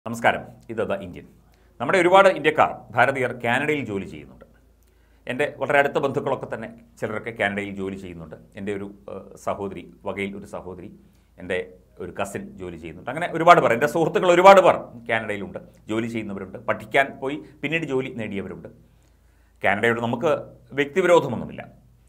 നമസ്കാരം ഇത് the Indian നമ്മുടെ ഒരുപാട് ഇന്ത്യക്കാർ ഭാരതീയർ കാനഡയിൽ ജോലി ചെയ്യുന്നുണ്ട് എൻ്റെ വളരെ അടുത്ത ബന്ധുക്കളൊക്കെ തന്നെ ചിലരൊക്കെ കാനഡയിൽ ജോലി ചെയ്യുന്നുണ്ട് എൻ്റെ ഒരു ഏഹ്, സഹോദരി വകയിൽ ഒരു സഹോദരി എൻ്റെ ഒരു കസിൻ ജോലി ചെയ്യുന്നുണ്ട് അങ്ങനെ ഒരുപാട് പേർ എൻ്റെ സുഹൃത്തുക്കൾ ഒരുപാട് പേർ കാനഡയിലുണ്ട് ജോലി ചെയ്യുന്നവരുണ്ട് പഠിക്കാൻ പോയി പിന്നീട് ജോലി നേടിയവരുണ്ട് കാനഡയോട് നമുക്ക് വ്യക്തിവിരോധമൊന്നുമില്ല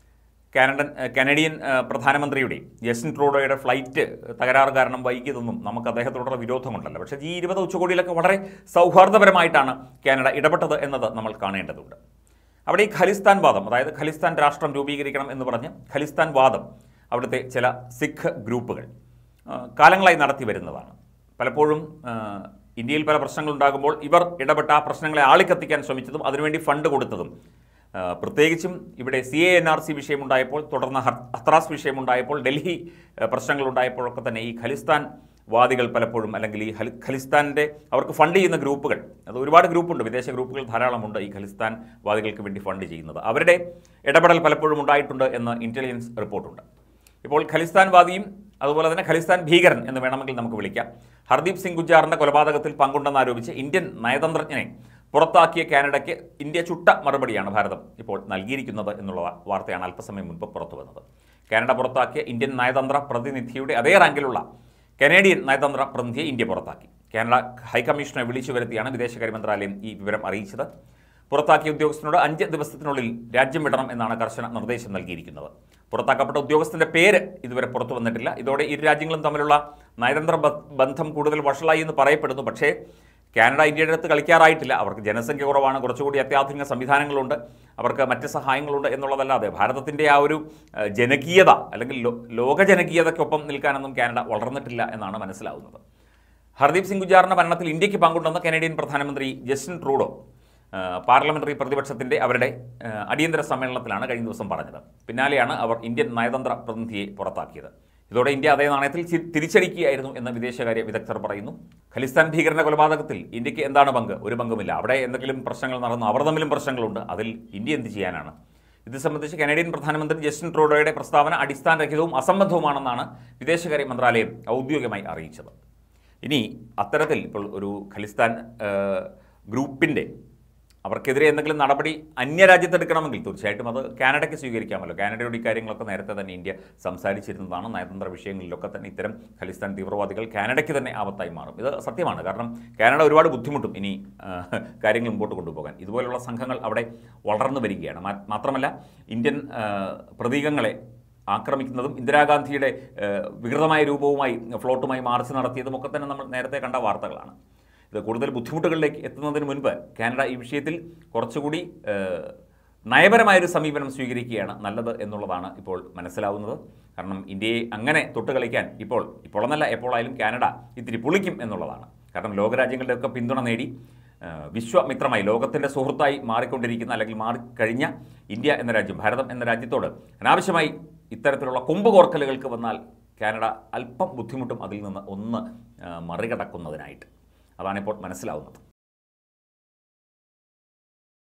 കാനഡൻ ഏഹ് കാനഡിയൻ ഏഹ് പ്രധാനമന്ത്രിയുടെ ജസ്റ്റിൻ ട്രൂഡോയുടെ ഫ്ലൈറ്റ് തകരാറ് കാരണം വൈകിയതൊന്നും നമുക്ക് അദ്ദേഹത്തോടുള്ള വിരോധമുണ്ടല്ലോ പക്ഷേ ഈ ഇരുപത് ഉച്ചകോടിയിലൊക്കെ വളരെ സൗഹാർദ്ദപരമായിട്ടാണ് കാനഡ ഇടപെട്ടത് എന്നത് നമ്മൾ കാണേണ്ടതുണ്ട് അവിടെ ഈ ഖലിസ്ഥാൻ വാദം അതായത് ഖലിസ്ഥാൻ രാഷ്ട്രം രൂപീകരിക്കണം എന്ന് പറഞ്ഞ് ഖലിസ്ഥാൻ വാദം അവിടുത്തെ ചില സിഖ് ഗ്രൂപ്പുകൾ ആ, കാലങ്ങളായി നടത്തി വരുന്നതാണ് പലപ്പോഴും ആ, ഇന്ത്യയിൽ പല പ്രശ്നങ്ങളുണ്ടാകുമ്പോൾ ഇവർ ഇടപെട്ട ആ പ്രശ്നങ്ങളെ ആളിക്കത്തിക്കാൻ ശ്രമിച്ചതും അതിനുവേണ്ടി ഫണ്ട് കൊടുത്തതും ആ, പ്രത്യേകിച്ചും ഇവിടെ C A N R C വിഷയമുണ്ടായപ്പോൾ തുടർന്ന് ഹർ- ഹത്രാസ് വിഷയമുണ്ടായപ്പോൾ ഡൽഹി ആ, പ്രശ്നങ്ങളുണ്ടായപ്പോഴൊക്കെ തന്നെ ഈ ഖലിസ്ഥാൻ വാദികൾ പലപ്പോഴും അല്ലെങ്കിൽ ഈ ഹലി- ഖലിസ്ഥാൻ്റെ അവർക്ക് ഫണ്ട് ചെയ്യുന്ന ഗ്രൂപ്പുകൾ അത് ഒരുപാട് ഗ്രൂപ്പുണ്ട് വിദേശ ഗ്രൂപ്പുകൾ ധാരാളമുണ്ട് ഈ ഖലിസ്ഥാൻ വാദികൾക്ക് വേണ്ടി ഫണ്ട് ചെയ്യുന്നത് അവരുടെ ഇടപെടൽ പലപ്പോഴും ഉണ്ടായിട്ടുണ്ട് എന്ന് ഇൻ്റലിജൻസ് റിപ്പോർട്ടുണ്ട് ഇപ്പോൾ ഖലിസ്ഥാൻ വാദിയും അതുപോലെ തന്നെ ഖലിസ്ഥാൻ ഭീകരൻ എന്ന് വേണമെങ്കിൽ നമുക്ക് വിളിക്കാം ഹർദീപ് സിംഗ് ഗുജാറിന്റെ കൊലപാതകത്തിൽ പങ്കുണ്ടെന്നാരോപിച്ച് ഇന്ത്യൻ നയതന്ത്രജ്ഞനെ പുറത്താക്കിയ കാനഡയ്ക്ക് ഇന്ത്യ ചുട്ട മറുപടിയാണ് ഭാരതം ഇപ്പോൾ നൽകിയിരിക്കുന്നത് എന്നുള്ള വാർത്തയാണ് അല്പസമയം മുൻപ് പുറത്തു വന്നത് കാനഡ പുറത്താക്കിയ ഇന്ത്യൻ നയതന്ത്ര പ്രതിനിധിയുടെ അതേ റാങ്കിലുള്ള കനേഡിയൻ നയതന്ത്ര പ്രതിനിധിയെ ഇന്ത്യ പുറത്താക്കി കാനഡ ഹൈക്കമ്മീഷനെ വിളിച്ചു വരുത്തിയാണ് വിദേശകാര്യ മന്ത്രാലയം ഈ വിവരം അറിയിച്ചത് പുറത്താക്കിയ ഉദ്യോഗസ്ഥനോട് അഞ്ച് ദിവസത്തിനുള്ളിൽ രാജ്യം വിടണം എന്നാണ് കർശന നിർദ്ദേശം നൽകിയിരിക്കുന്നത് പുറത്താക്കപ്പെട്ട ഉദ്യോഗസ്ഥന്റെ പേര് ഇതുവരെ പുറത്തു വന്നിട്ടില്ല ഇതോടെ ഇരു രാജ്യങ്ങളും തമ്മിലുള്ള നയതന്ത്ര ബ- ബന്ധം കൂടുതൽ വഷളായി എന്ന് പറയപ്പെടുന്നു പക്ഷേ കാനഡ ഇന്ത്യയുടെ അടുത്ത് കളിക്കാറായിട്ടില്ല അവർക്ക് ജനസംഖ്യ കുറവാണ് കുറച്ചുകൂടി അത്യാധുനിക സംവിധാനങ്ങളുണ്ട് അവർക്ക് മറ്റ് സഹായങ്ങളുണ്ട് എന്നുള്ളതല്ലാതെ ഭാരതത്തിൻ്റെ ആ ഒരു ഏഹ്, ജനകീയത അല്ലെങ്കിൽ ലോ- ലോക ജനകീയതയ്ക്കൊപ്പം നിൽക്കാനൊന്നും കാനഡ വളർന്നിട്ടില്ല എന്നാണ് മനസ്സിലാവുന്നത് ഹർദീപ് സിംഗ് ഗുജാറിന്റെ മരണത്തിൽ ഇന്ത്യക്ക് പങ്കുണ്ടെന്ന് കനേഡിയൻ പ്രധാനമന്ത്രി ജസ്റ്റിൻ ട്രൂഡോ ആ, പാർലമെന്ററി പ്രതിപക്ഷത്തിന്റെ അവരുടെ ആ, അടിയന്തര സമ്മേളനത്തിലാണ് കഴിഞ്ഞ ദിവസം പറഞ്ഞത് പിന്നാലെയാണ് അവർ ഇന്ത്യൻ നയതന്ത്ര പ്രതിനിധിയെ പുറത്താക്കിയത് ഇതോടെ ഇന്ത്യ അതേ നാണയത്തിൽ ചി- തിരിച്ചടിക്കുകയായിരുന്നു എന്ന് വിദേശകാര്യ വിദഗ്ധർ പറയുന്നു ഖലിസ്ഥാൻ ഭീകരന്റെ കൊലപാതകത്തിൽ ഇന്ത്യക്ക് എന്താണ് പങ്ക് ഒരു പങ്കുമില്ല അവിടെ എന്തെങ്കിലും പ്രശ്നങ്ങൾ നടന്നു അവർ തമ്മിലും പ്രശ്നങ്ങളുണ്ട് അതിൽ ഇന്ത്യ എന്ത് ചെയ്യാനാണ് ഇത് സംബന്ധിച്ച് കനേഡിയൻ പ്രധാനമന്ത്രി ജസ്റ്റിൻ ട്രൂഡോയുടെ പ്രസ്താവന അടിസ്ഥാനരഹിതവും അസംബന്ധവുമാണെന്നാണ് വിദേശകാര്യ മന്ത്രാലയം ഔദ്യോഗികമായി അറിയിച്ചത് ഇനി അത്തരത്തിൽ ഇപ്പോൾ ഒരു ഖലിസ്ഥാൻ ഗ്രൂപ്പിൻ്റെ അവർക്കെതിരെ എന്തെങ്കിലും നടപടി അന്യരാജ്യത്ത് എടുക്കണമെങ്കിൽ തീർച്ചയായിട്ടും അത് കാനഡയ്ക്ക് സ്വീകരിക്കാമല്ലോ കാനഡയോട് ഇക്കാര്യങ്ങളൊക്കെ നേരത്തെ തന്നെ ഇന്ത്യ സംസാരിച്ചിരുന്നതാണ് നയതന്ത്ര വിഷയങ്ങളിലൊക്കെ തന്നെ ഇത്തരം ഖലിസ്ഥാൻ തീവ്രവാദികൾ കാനഡയ്ക്ക് തന്നെ ആപത്തായി മാറും ഇത് സത്യമാണ് കാരണം കാനഡ ഒരുപാട് ബുദ്ധിമുട്ടും ഇനി ആ, കാര്യങ്ങൾ മുമ്പോട്ട് കൊണ്ടുപോകാൻ ഇതുപോലുള്ള സംഘങ്ങൾ അവിടെ വളർന്നു വരികയാണ് മാ- മാത്രമല്ല ഇന്ത്യൻ ആ, പ്രതീകങ്ങളെ ആക്രമിക്കുന്നതും ഇന്ദിരാഗാന്ധിയുടെ ഏഹ്, വികൃതമായ രൂപവുമായി ഫ്ലോട്ടുമായി മാർച്ച് നടത്തിയതും ഒക്കെ തന്നെ നമ്മൾ നേരത്തെ കണ്ട വാർത്തകളാണ് ഇത് കൂടുതൽ ബുദ്ധിമുട്ടുകളിലേക്ക് എത്തുന്നതിന് മുൻപ് കാനഡ ഈ വിഷയത്തിൽ കുറച്ചുകൂടി ഏഹ്, നയപരമായൊരു സമീപനം സ്വീകരിക്കുകയാണ് നല്ലത് എന്നുള്ളതാണ് ഇപ്പോൾ മനസ്സിലാവുന്നത് കാരണം ഇന്ത്യയെ അങ്ങനെ തൊട്ട് കളിക്കാൻ ഇപ്പോൾ ഇപ്പോഴെന്നല്ല എപ്പോഴായാലും കാനഡ ഇത്തിരി പുളിക്കും എന്നുള്ളതാണ് കാരണം ലോകരാജ്യങ്ങളുടെയൊക്കെ പിന്തുണ നേടി ഏഹ് വിശ്വമിത്രമായി ലോകത്തിൻ്റെ സുഹൃത്തായി മാറിക്കൊണ്ടിരിക്കുന്ന അല്ലെങ്കിൽ മാറിക്കഴിഞ്ഞ ഇന്ത്യ എന്ന രാജ്യം ഭാരതം എന്ന രാജ്യത്തോട് അനാവശ്യമായി ഇത്തരത്തിലുള്ള കൊമ്പ് കോർക്കലുകൾക്ക് വന്നാൽ കാനഡ അല്പം ബുദ്ധിമുട്ടും അതിൽ നിന്ന് ഒന്ന് ഏഹ് മറികടക്കുന്നതിനായിട്ട് അതാണിപ്പോൾ മനസ്സിലാവുന്നത്